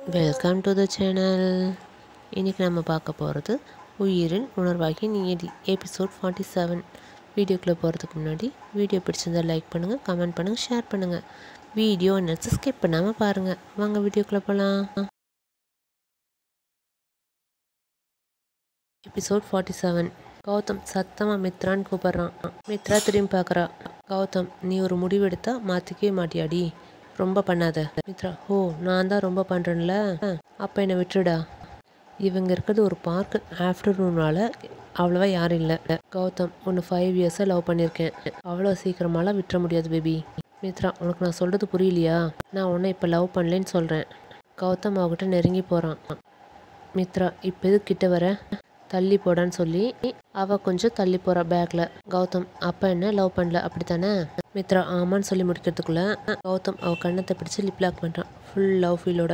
welcome to the channel இன்றைக்கி நம்ம பார்க்க போகிறது உயிரின் உணர்வாகி நீதி எபிசோட் ஃபார்ட்டி செவன் வீடியோக்குள்ளே போகிறதுக்கு முன்னாடி வீடியோ பிடிச்சிருந்தா லைக் பண்ணுங்கள் கமெண்ட் பண்ணுங்கள் ஷேர் பண்ணுங்கள் வீடியோ நினச்சி ஸ்கிப் பண்ணாமல் பாருங்கள் வாங்க வீடியோக்குள்ளே போகலாம் எபிசோட் ஃபார்ட்டி செவன் கௌதம் சத்தமாக மித்ரான்னு கூப்பிட்றான் மித்ரா திரும்பி பார்க்குறா கௌதம் நீ ஒரு முடிவெடுத்தா மாற்றிக்கவே மாட்டியாடி ரொம்ப பண்ணாத மித்ரா ஓ நான் தான் ரொம்ப பண்ணுறேன்ல அப்போ என்னை விட்டுடா இவங்க இருக்கிறது ஒரு பார்க் ஆஃப்டர்நூனால் அவ்வளோவா யாரும் இல்லை கௌதம் ஒன்று ஃபைவ் இயர்ஸாக லவ் பண்ணியிருக்கேன் அவ்வளோ சீக்கிரமாலாம் விட்டுற முடியாது பேபி மித்ரா உனக்கு நான் சொல்கிறது புரியலையா நான் உன்னை இப்போ லவ் பண்ணலேன்னு சொல்கிறேன் கௌதம் அவகிட்ட நெருங்கி போகிறான் மித்ரா இப்போ எது கிட்ட வர தள்ளி போடான்னு சொல்லி அவ கொஞ்சம் தள்ளி போறா பேக்ல கௌதம் அப்பா என்ன லவ் பண்ணல அப்படித்தானே மித்ரா ஆமான்னு சொல்லி முடிக்கிறதுக்குள்ள கௌதம் அவ கண்ணத்தை பிடிச்சு லிப் லாக் பண்றான் ஃபுல் லவ் ஃபீலோட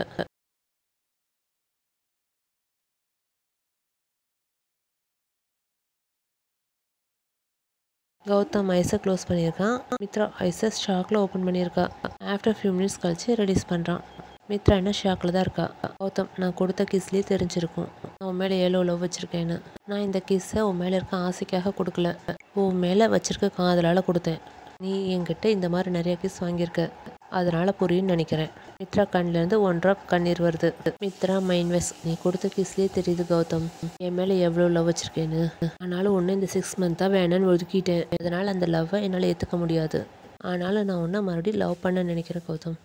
கௌதம் ஐஸை க்ளோஸ் பண்ணியிருக்கான் மித்ரா ஐஸை ஷாக்கில் ஓப்பன் பண்ணியிருக்கா ஆஃப்டர் ஃபியூ மினிட்ஸ் கழிச்சு ரெடியூஸ் பண்ணுறான் மித்ரா என்ன ஷாக்கில் தான் இருக்கா கௌதம் நான் கொடுத்த கிஸ்லேயே தெரிஞ்சிருக்கும் நான் உன் மேலே எவ்வளோ லவ் வச்சுருக்கேன்னு நான் இந்த கிஸ்ஸை உன் மேலே இருக்க ஆசைக்காக கொடுக்கல உன் மேலே வச்சிருக்க காதலால் கொடுத்தேன் நீ என்கிட்ட இந்த மாதிரி நிறைய கிஸ் வாங்கியிருக்க அதனால புரியும்னு நினைக்கிறேன் மித்ரா கண்ணிலேருந்து ஒன் ட்ராப் கண்ணீர் வருது மித்ரா மைன்வெஸ் நீ கொடுத்த கிஸ்லேயே தெரியுது கௌதம் என் மேலே எவ்வளோ லவ் வச்சிருக்கேன்னு ஆனாலும் ஒன்று இந்த சிக்ஸ் மந்த்தாக வேணான்னு ஒதுக்கிட்டேன் அதனால் அந்த லவ்வை என்னால் ஏற்றுக்க முடியாது ஆனாலும் நான் ஒன்றை மறுபடியும் லவ் பண்ண நினைக்கிறேன் கௌதம்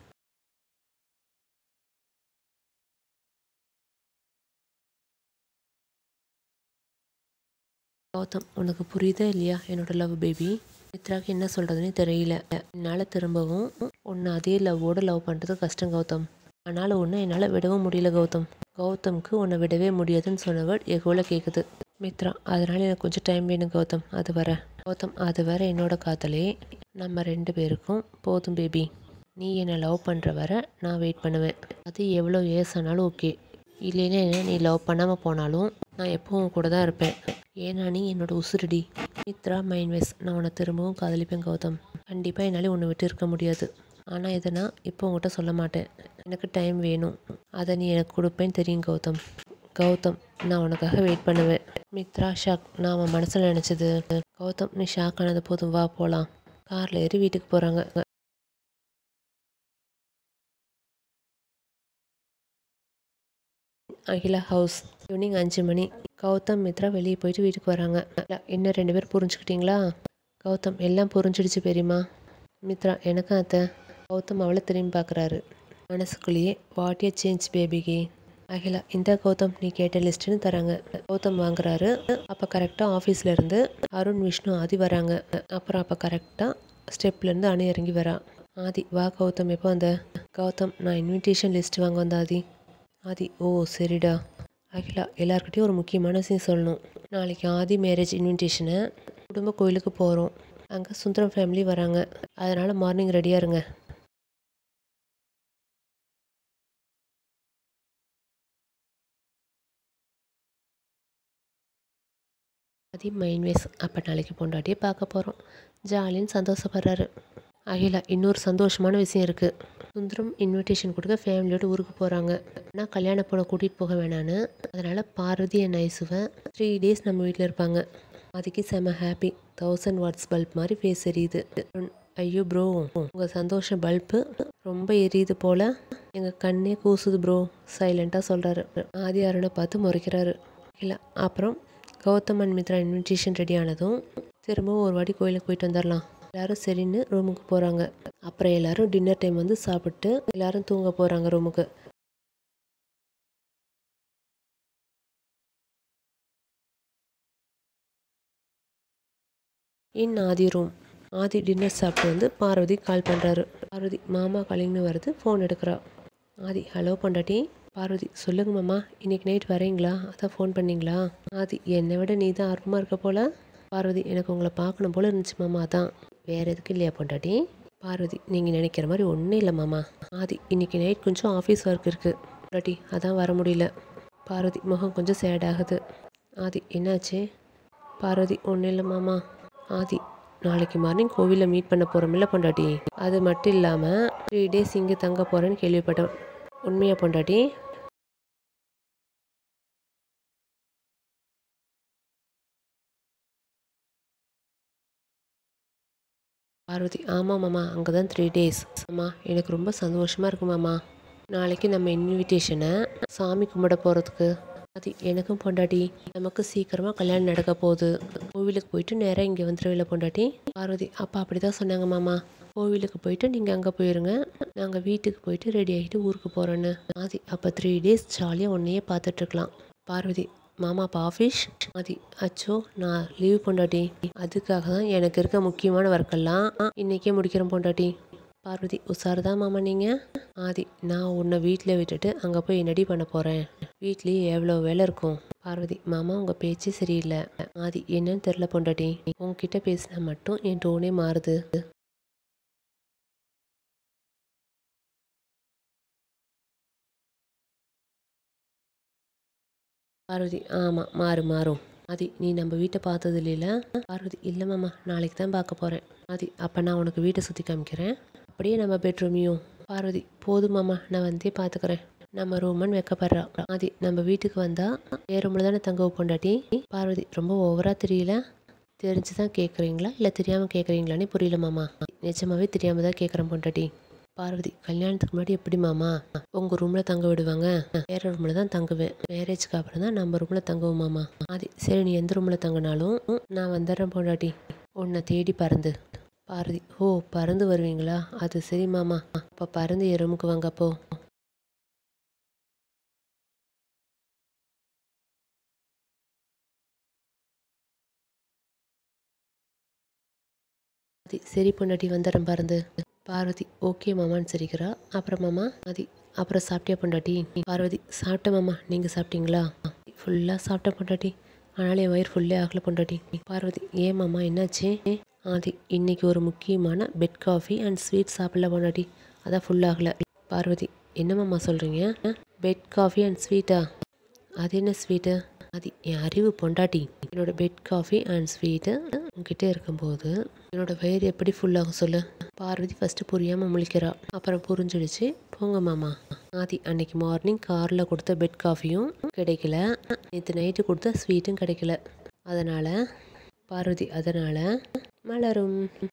கௌதம் உனக்கு புரியுதா இல்லையா என்னோட லவ் பேபி மித்ராக்கு என்ன சொல்கிறதுனே தெரியல என்னால் திரும்பவும் உன்னை அதே லவ்வோடு லவ் பண்ணுறது கஷ்டம் கௌதம் ஆனாலும் ஒன்று என்னால் விடவும் முடியல கௌதம் கௌதம்க்கு உன்னை விடவே முடியாதுன்னு சொன்னவர் எகோல கேட்குது மித்ரா அதனால எனக்கு கொஞ்சம் டைம் வேணும் கௌதம் அது வர கௌதம் அது வர என்னோட காதலே நம்ம ரெண்டு பேருக்கும் போதும் பேபி நீ என்னை லவ் பண்ணுற வர நான் வெயிட் பண்ணுவேன் அது எவ்வளோ இயர்ஸ் ஆனாலும் ஓகே இல்லைன்னா நீ லவ் பண்ணாமல் போனாலும் நான் எப்பவும் கூட தான் இருப்பேன் ஏன்னா நீ என்னோட உசுருடி மித்ரா மைன்வெஸ் நான் உன்னை திரும்பவும் காதலிப்பேன் கௌதம் கண்டிப்பாக என்னால் உன்னை விட்டு இருக்க முடியாது ஆனால் இதை நான் இப்போ உங்கள்கிட்ட சொல்ல மாட்டேன் எனக்கு டைம் வேணும் அதை நீ எனக்கு கொடுப்பேன்னு தெரியும் கௌதம் கௌதம் நான் உனக்காக வெயிட் பண்ணுவேன் மித்ரா ஷாக் நான் அவன் மனசில் நினச்சது கௌதம் நீ ஷாக் ஆனது போதும் வா போகலாம் காரில் ஏறி வீட்டுக்கு போகிறாங்க அகிலா ஹவுஸ் ஈவினிங் அஞ்சு மணி கௌதம் மித்ரா வெளியே போயிட்டு வீட்டுக்கு வராங்க இன்னும் ரெண்டு பேர் புரிஞ்சுக்கிட்டீங்களா கௌதம் எல்லாம் புரிஞ்சிடுச்சு பெரியம்மா மித்ரா எனக்கும் அத்தை கௌதம் அவளை திரும்பி பார்க்குறாரு மனசுக்குள்ளேயே வாட் ஏ சேஞ்ச் பேபிக்கு அகிலா இந்த கௌதம் நீ கேட்ட லிஸ்ட்டுன்னு தராங்க கௌதம் வாங்குறாரு அப்போ கரெக்டாக ஆஃபீஸில் இருந்து அருண் விஷ்ணு ஆதி வராங்க அப்புறம் அப்போ கரெக்டாக ஸ்டெப்லேருந்து அணு இறங்கி வரா ஆதி வா கௌதம் எப்போ வந்த கௌதம் நான் இன்விடேஷன் லிஸ்ட் வாங்க வந்த ஆதி ஆதி ஓ சரிடா அகிலா எல்லாருக்கிட்டையும் ஒரு முக்கியமான விஷயம் சொல்லணும் நாளைக்கு ஆதி மேரேஜ் இன்விடேஷனை குடும்ப கோயிலுக்கு போகிறோம் அங்கே சுந்தரம் ஃபேமிலி வராங்க அதனால் மார்னிங் ரெடியாக இருங்க ஆதி மைன்வேஸ் அப்போ நாளைக்கு பொண்டாட்டியே பார்க்க போகிறோம் ஜாலின்னு சந்தோஷப்படுறாரு அகிலா இன்னொரு சந்தோஷமான விஷயம் இருக்குது சுந்தரம் இன்விடேஷன் கொடுக்க ஃபேமிலியோட ஊருக்கு போகிறாங்க ஆனால் கல்யாண பொண்ணை கூட்டிகிட்டு போக வேணான்னு அதனால் பார்வதி என் ஐசுவை த்ரீ டேஸ் நம்ம வீட்டில் இருப்பாங்க அதுக்கு செம ஹாப்பி தௌசண்ட் வாட்ஸ் பல்ப் மாதிரி ஃபேஸ் எரியுது ஐயோ ப்ரோ உங்கள் சந்தோஷம் பல்பு ரொம்ப எரியுது போல் எங்கள் கண்ணே கூசுது ப்ரோ சைலண்ட்டாக சொல்கிறாரு ஆதி அருணை பார்த்து முறைக்கிறாரு இல்லை அப்புறம் Gautham and Mitra invitation ready ஆனதும் திரும்பவும் ஒரு வாட்டி கோயிலுக்கு போயிட்டு வந்துடலாம் எல்லாரும் சரின்னு ரூமுக்கு போகிறாங்க அப்புறம் எல்லாரும் டின்னர் டைம் வந்து சாப்பிட்டு எல்லாரும் தூங்க போகிறாங்க ரூமுக்கு இன் ஆதி ரூம் ஆதி டின்னர் சாப்பிட்டு வந்து பார்வதி கால் பண்ணுறாரு பார்வதி மாமா காலிங்னு வருது ஃபோன் எடுக்கிறா ஆதி ஹலோ பொண்டாட்டி பார்வதி சொல்லுங்க மாமா இன்னைக்கு நைட் வரீங்களா அதான் ஃபோன் பண்ணீங்களா ஆதி என்னை விட நீ தான் ஆர்வமாக இருக்க போல பார்வதி எனக்கு உங்களை பார்க்கணும் போல இருந்துச்சு மாமா அதான் வேற எதுக்கு இல்லையா பொண்டாட்டி பார்வதி நீங்கள் நினைக்கிற மாதிரி ஒன்றும் இல்லை மாமா ஆதி இன்னைக்கு நைட் கொஞ்சம் ஆஃபீஸ் ஒர்க் இருக்குது பொண்டாட்டி அதான் வர முடியல பார்வதி முகம் கொஞ்சம் சேட் ஆகுது ஆதி என்னாச்சு பார்வதி ஒன்றும் இல்லை மாமா ஆதி நாளைக்கு மார்னிங் கோவிலில் மீட் பண்ண போகிறோம்ல பொண்டாட்டி அது மட்டும் இல்லாமல் த்ரீ டேஸ் இங்கே தங்க போகிறேன்னு கேள்விப்பட்டேன் உண்மையா பொண்டாட்டி பார்வதி ஆமாம் மாமா அங்கே தான் த்ரீ டேஸ் மாமா எனக்கு ரொம்ப சந்தோஷமாக இருக்கு மாமா நாளைக்கு நம்ம இன்விடேஷனை சாமி கும்பிட போகிறதுக்கு அது எனக்கும் பொண்டாட்டி நமக்கு சீக்கிரமாக கல்யாணம் நடக்க போகுது கோவிலுக்கு போயிட்டு நேராக இங்கே வந்துடுவில்ல பொண்டாட்டி பார்வதி அப்பா அப்படி தான் சொன்னாங்க மாமா கோவிலுக்கு போயிட்டு நீங்கள் அங்கே போயிருங்க நாங்கள் வீட்டுக்கு போயிட்டு ரெடி ஆகிட்டு ஊருக்கு போகிறோன்னு ஆதி அப்போ த்ரீ டேஸ் ஜாலியாக ஒன்றையே பார்த்துட்ருக்கலாம் பார்வதி மாமா அப்போ ஆஃபீஸ் ஆதி அச்சோ நான் லீவ் பொண்டாட்டி அதுக்காக தான் எனக்கு இருக்க முக்கியமான ஒர்க்கெல்லாம் இன்றைக்கே முடிக்கிறேன் பொண்டாட்டி பார்வதி உஷார் தான் மாமா நீங்கள் ஆதி நான் உன்னை வீட்டில் விட்டுட்டு அங்கே போய் என்னடி பண்ண போகிறேன் வீட்லேயே எவ்வளோ வேலை இருக்கும் பார்வதி மாமா உங்கள் பேச்சு சரியில்லை ஆதி என்னன்னு தெரில பொண்டாட்டி உங்ககிட்ட பேசினா மட்டும் என் டோனே மாறுது பார்வதி ஆமாம் மாறு மாறும் ஆதி நீ நம்ம வீட்டை பார்த்தது இல்லைல்ல பார்வதி இல்லை மாமா நாளைக்கு தான் பார்க்க போகிறேன் ஆதி அப்போ நான் உனக்கு வீட்டை சுற்றி காமிக்கிறேன் அப்படியே நம்ம பெட்ரூமையும் பார்வதி போதும் மாமா நான் வந்தே பார்த்துக்கிறேன் நம்ம ரூமன் வைக்கப்படுறா ஆதி நம்ம வீட்டுக்கு வந்தால் வேறு ரூமில் தானே தங்க பொண்டாட்டி பார்வதி ரொம்ப ஓவராக தெரியல தெரிஞ்சு தான் கேட்குறீங்களா இல்லை தெரியாமல் கேட்குறீங்களான்னு புரியல மாமா நிஜமாவே தெரியாமல் தான் கேட்குறேன் பொண்டாட்டி பார்வதி கல்யாணத்துக்கு முன்னாடி எப்படி மாமா உங்கள் ரூமில் தங்க விடுவாங்க வேற ரூமில் தான் தங்குவேன் மேரேஜ்க்கு அப்புறம் தான் நம்ம ரூமில் தங்குவோம் மாமா ஆதி சரி நீ எந்த ரூமில் தங்கினாலும் நான் வந்துடுறேன் பொண்டாட்டி உன்னை தேடி பறந்து பார்வதி ஓ பறந்து வருவீங்களா அது சரி மாமா அப்போ பறந்து என் ரூமுக்கு வாங்க அப்போ ஆதி சரி பொண்டாட்டி வந்துடுறேன் பறந்து பார்வதி ஓகே மாமான்னு சிரிக்கிறா அப்புறம் மாமா ஆதி அப்புறம் சாப்பிட்டியா பொண்டாட்டி பார்வதி சாப்பிட்டேன் மாமா நீங்கள் சாப்பிட்டீங்களா ஃபுல்லாக சாப்பிட்டேன் பொண்டாட்டி ஆனாலும் என் வயிறு ஃபுல்லே ஆகலை பொண்டாட்டி பார்வதி ஏன் மாமா என்னாச்சு ஆதி இன்னைக்கு ஒரு முக்கியமான பெட் காஃபி அண்ட் ஸ்வீட் சாப்பிடல பொண்டாட்டி அதான் ஃபுல் ஆகலை பார்வதி என்ன மாமா சொல்கிறீங்க பெட் காஃபி அண்ட் ஸ்வீட்டா அது என்ன ஸ்வீட்டு அது என் அறிவு பொண்டாட்டி என்னோட பெட் காஃபி அண்ட் ஸ்வீட்டு உங்ககிட்ட இருக்கும்போது என்னோட வயிறு எப்படி ஃபுல்லாகும் சொல்லு பார்வதி ஃபஸ்ட்டு புரியாமல் முழிக்கிறா அப்புறம் புரிஞ்சிடுச்சு போங்க மாமா ஆதி அன்னைக்கு மார்னிங் காரில் கொடுத்த பெட் காஃபியும் கிடைக்கல நேற்று நைட்டு கொடுத்த ஸ்வீட்டும் கிடைக்கல அதனால் பார்வதி அதனால் மலரும்